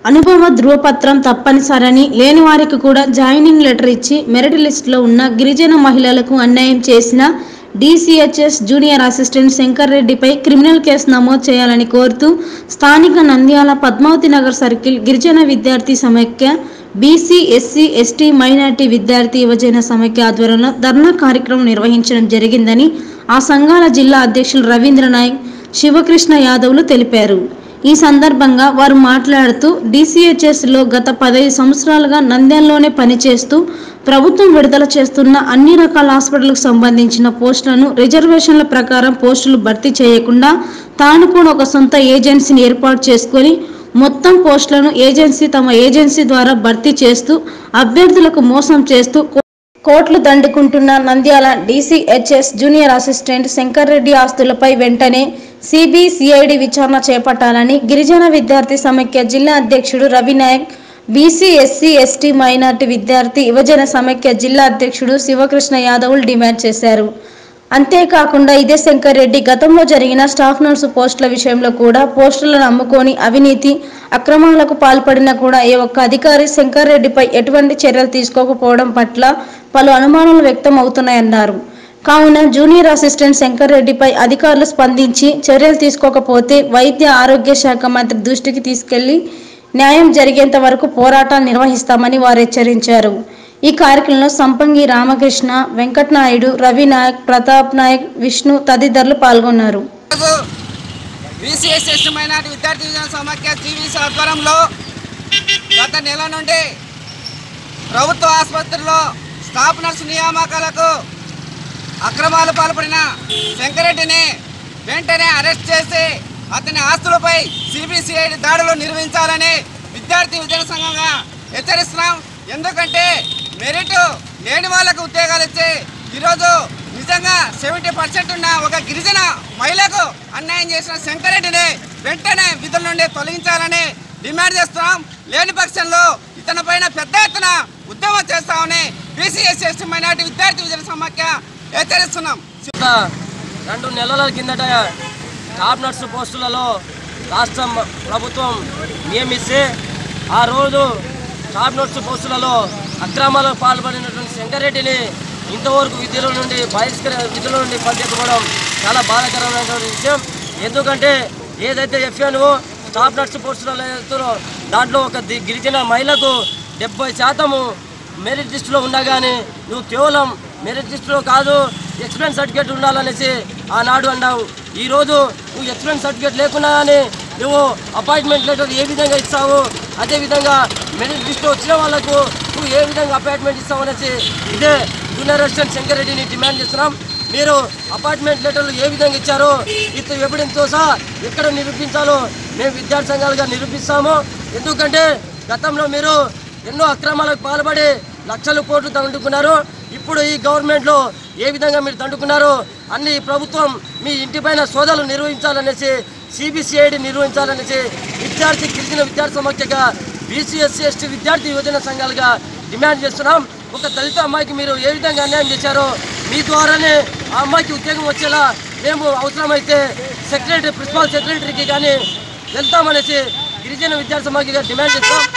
అనుభవ ధృవపత్రం తప్పనిసరని లేని వారికి కూడా జాయినింగ్ లెటర్ ఇచ్చి మెరిట్ లిస్టులో ఉన్న గిరిజన మహిళలకు అన్యాయం చేసిన డిసిహెచ్ఎస్ జూనియర్ అసిస్టెంట్ శంకర్ రెడ్డిపై క్రిమినల్ కేసు నమోదు చేయాలని కోరుతూ స్థానిక నంద్యాల పద్మావతి నగర్ సర్కిల్ గిరిజన విద్యార్థి సమైక్య బీసీ ఎస్సీ ఎస్టీ మైనార్టీ విద్యార్థి యువజన సమైక్య ఆధ్వర్యంలో ధర్నా కార్యక్రమం నిర్వహించడం జరిగిందని ఆ సంఘాల జిల్లా అధ్యక్షులు రవీంద్ర నాయక్ శివకృష్ణ యాదవ్లు తెలిపారు ఈ సందర్భంగా వారు మాట్లాడుతూ డిసిహెచ్ఎస్లో గత పదహైదు సంవత్సరాలుగా నంద్యాలలోనే పనిచేస్తూ ప్రభుత్వం విడుదల చేస్తున్న అన్ని రకాల హాస్పిటల్కు సంబంధించిన పోస్టులను రిజర్వేషన్ల ప్రకారం పోస్టులు భర్తీ చేయకుండా తాను కూడా ఒక సొంత ఏజెన్సీని ఏర్పాటు చేసుకొని మొత్తం పోస్టులను ఏజెన్సీ తమ ఏజెన్సీ ద్వారా భర్తీ చేస్తూ అభ్యర్థులకు మోసం చేస్తూ కోట్లు దండుకుంటున్న Nandyal DCHS junior assistant Shankar Reddy ఆస్తులపై వెంటనే సిబిసిఐడి విచారణ చేపట్టాలని గిరిజన విద్యార్థి సమైక్య జిల్లా అధ్యక్షుడు Ravi Nayak BC SC ST minority విద్యార్థి యువజన సమైక్య జిల్లా అధ్యక్షుడు శివకృష్ణ యాదవ్లు డిమాండ్ చేశారు అంతేకాకుండా ఇదే శంకర్ రెడ్డి గతంలో జరిగిన స్టాఫ్ నర్సు పోస్టుల విషయంలో కూడా పోస్టులను అమ్ముకొని అవినీతి అక్రమాలకు పాల్పడినా కూడా ఏ ఒక్క అధికారి శంకర్ రెడ్డిపై ఎటువంటి చర్యలు తీసుకోకపోవడం పట్ల పలు అనుమానాలు వ్యక్తం అవుతున్నాయన్నారు కావున జూనియర్ అసిస్టెంట్ శంకర్ రెడ్డిపై అధికారులు స్పందించి చర్యలు తీసుకోకపోతే వైద్య ఆరోగ్య శాఖ మంత్రి దృష్టికి తీసుకెళ్లి న్యాయం జరిగేంత వరకు పోరాటాలు నిర్వహిస్తామని వారు హెచ్చరించారు ఈ కార్యక్రమంలో సంపంగి రామకృష్ణ వెంకటనాయుడు రవి నాయక్ ప్రతాప్ నాయక్ విష్ణు తదితరులు పాల్గొన్నారు బీసీఎస్ మైనార్టీ విద్యార్థి విజయ సమాఖ్య జీవీసీ ఆధ్వర్యంలో గత నెల నుండి ప్రభుత్వ ఆసుపత్రిలో స్టాఫ్ నర్సు నియామకాలకు అక్రమాలు పాల్పడిన శంకరెడ్డిని వెంటనే అరెస్ట్ చేసి అతని ఆస్తులపై సిబిసిఐడి దాడులు నిర్వహించాలని విద్యార్థి విద్యా సంఘంగా హెచ్చరిస్తున్నాం ఎందుకంటే మెరిట్ లేని వాళ్ళకు ఉద్యోగాలు ఇచ్చి ఈరోజు నిజంగా సెవెంటీ పర్సెంట్ ఉన్న ఒక గిరిజన మహిళకు అన్యాయం చేసిన శంకరెడ్డిని వెంటనే విధుల నుండి తొలగించాలని డిమాండ్ చేస్తున్నాం లేని పక్షంలో ఇతని పైన పెద్ద ఎత్తున ఉద్యమం చేస్తామని బీసీఎస్ ఎస్టీ మైనార్టీ విద్యార్థి విద్యా సమాఖ్య హెచ్చరిస్తున్నాం గత రెండు నెలల కిందట టాప్ నర్సు పోస్టులలో రాష్ట్ర ప్రభుత్వం నియమిస్తే ఆ రోజు టాప్ నర్సు పోస్టులలో అక్రమాలకు పాల్పడినటువంటి శంకరెడ్డిని ఇంతవరకు విధుల నుండి బహిష్కర విధుల నుండి పనిచేసుకోవడం చాలా బాధాకరమైనటువంటి విషయం ఎందుకంటే ఏదైతే ఎఫ్ఎన్ఓ స్టాఫ్ నర్సు పోస్టులలో వేస్తారో దాంట్లో ఒక ది- గిరిజన మహిళకు డెబ్బై శాతము మెరిట్ లిస్టులో ఉన్నా కానీ నువ్వు కేవలం మెరిట్ లిస్టులో కాదు ఎక్స్పీరియన్స్ సర్టిఫికేట్ ఉండాలనేసి ఆనాడు అన్నావు ఈరోజు నువ్వు ఎక్స్పీరియన్స్ సర్టిఫికేట్ లేకున్నా కానీ నువ్వు అపాయింట్మెంట్ లెటర్ ఏ విధంగా ఇస్తావు అదేవిధంగా మెరిట్ లిస్టు వచ్చిన వాళ్ళకు నువ్వు ఏ విధంగా అపాయింట్మెంట్ ఇస్తావు అనేసి ఇదే జూనియర్ అసిస్టెంట్ శంకర్ రెడ్డిని డిమాండ్ చేస్తున్నాం మీరు అపాయింట్మెంట్ లెటర్లు ఏ విధంగా ఇచ్చారో విత్ ఎవిడెన్స్తో సహా ఎక్కడ నిరూపించాలో మేము విద్యార్థి సంఘాలుగా నిరూపిస్తాము ఎందుకంటే గతంలో మీరు ఎన్నో అక్రమాలకు పాల్పడి లక్షల కోట్లు దండుకున్నారు ఇప్పుడు ఈ గవర్నమెంట్లో ఏ విధంగా మీరు దండుకున్నారు అన్ని ప్రభుత్వం మీ ఇంటిపైన సోదాలు నిర్వహించాలనేసి సిబిసిఐడి నిర్వహించాలనేసి విద్యార్థి గిరిజన విద్యార్థి సమాఖ్యగా బీసీఎస్సీ ఎస్టీ విద్యార్థి యువజన సంఘాలుగా డిమాండ్ చేస్తున్నాం ఒక దళిత అమ్మాయికి మీరు ఏ విధంగా అన్యాయం చేశారో మీ ద్వారానే ఆ అమ్మాయికి ఉద్యోగం వచ్చేలా మేము అవసరమైతే సెక్రటరీ ప్రిన్సిపాల్ సెక్రటరీకి కానీ వెళ్తామనేసి గిరిజన విద్యార్థి సమాఖ్యగా డిమాండ్ చేస్తాం